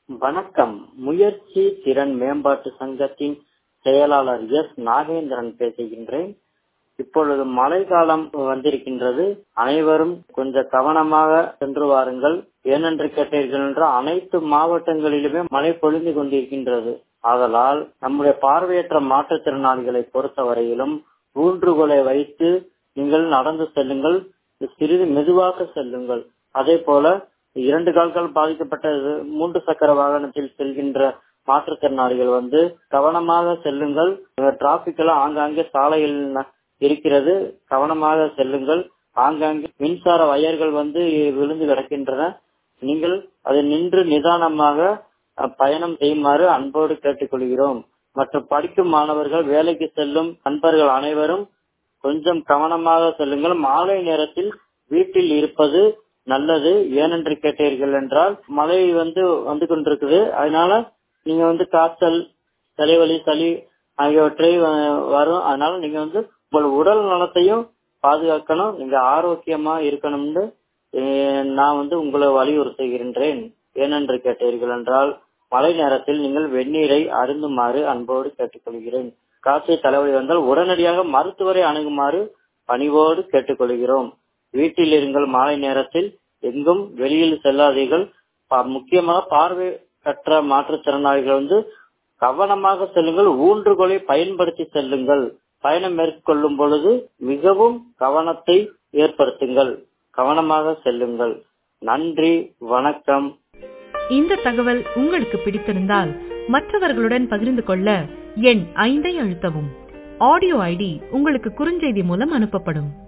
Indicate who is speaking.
Speaker 1: வணக்கம் முயற்சி திறன் மேம்பாட்டு சங்கத்தின் செயலாளர் எஸ் நாகேந்திரன் பேசுகின்றேன் இப்பொழுது மழைக்காலம் வந்திருக்கின்றது அனைவரும் கொஞ்சம் கவனமாக சென்று வாருங்கள் ஏனென்று கேட்டீர்கள் என்றால் அனைத்து மாவட்டங்களிலுமே மழை பொழிந்து கொண்டிருக்கின்றது ஆதலால் நம்முடைய பார்வையற்ற மாற்றுத்திறனாளிகளை பொறுத்தவரையிலும் ஊன்றுகோலை வைத்து நீங்கள் நடந்து செல்லுங்கள் சிறிது மெதுவாக செல்லுங்கள் அதே போல இரண்டு கால்கள் பாதிக்கப்பட்ட மூன்று சக்கர வாகனத்தில் செல்கின்ற மாற்றுத்திறனாளிகள் வந்து கவனமாக செல்லுங்கள் டிராபிக் எல்லாம் ஆங்காங்கே சாலையில் இருக்கிறது கவனமாக செல்லுங்கள் ஆங்காங்கே மின்சார வயர்கள் வந்து விழுந்து கிடக்கின்றன நீங்கள் அதை நின்று நிதானமாக பயணம் செய்யுமாறு அன்போடு கேட்டுக்கொள்கிறோம் மற்றும் படிக்கும் மாணவர்கள் வேலைக்கு செல்லும் நண்பர்கள் அனைவரும் கொஞ்சம் கவனமாக செல்லுங்கள் மாலை நேரத்தில் வீட்டில் இருப்பது நல்லது ஏனென்று கேட்டீர்கள் என்றால் மழை வந்து வந்து கொண்டிருக்குது அதனால நீங்க வந்து காய்ச்சல் தலைவலி சளி ஆகியவற்றை வரும் அதனால நீங்க வந்து உங்கள் உடல் நலத்தையும் பாதுகாக்கணும் நீங்க ஆரோக்கியமா இருக்கணும்னு நான் வந்து உங்களை வலியுறுத்துகின்றேன் ஏனென்று கேட்டீர்கள் என்றால் மழை நேரத்தில் நீங்கள் வெந்நீரை அருந்துமாறு அன்போடு கேட்டுக்கொள்கிறேன் காய்ச்சல் தலைவலி வந்தால் உடனடியாக மருத்துவரை அணுகுமாறு பணிவோடு கேட்டுக்கொள்கிறோம் வீட்டில் இருங்கள் மாலை நேரத்தில் எங்கும் வெளியில் செல்லாதீர்கள் முக்கியமாக பார்வை கற்ற மாற்றுத்திறனாளிகள் வந்து கவனமாக செல்லுங்கள் ஊன்றுகோலை பயன்படுத்தி செல்லுங்கள் பயணம் மேற்கொள்ளும் பொழுது மிகவும் கவனத்தை ஏற்படுத்துங்கள் கவனமாக செல்லுங்கள் நன்றி வணக்கம்
Speaker 2: இந்த தகவல் உங்களுக்கு பிடித்திருந்தால் மற்றவர்களுடன் பகிர்ந்து கொள்ள எண் ஐந்தை அழுத்தவும் ஆடியோ ஐடி உங்களுக்கு குறுஞ்செய்தி மூலம் அனுப்பப்படும்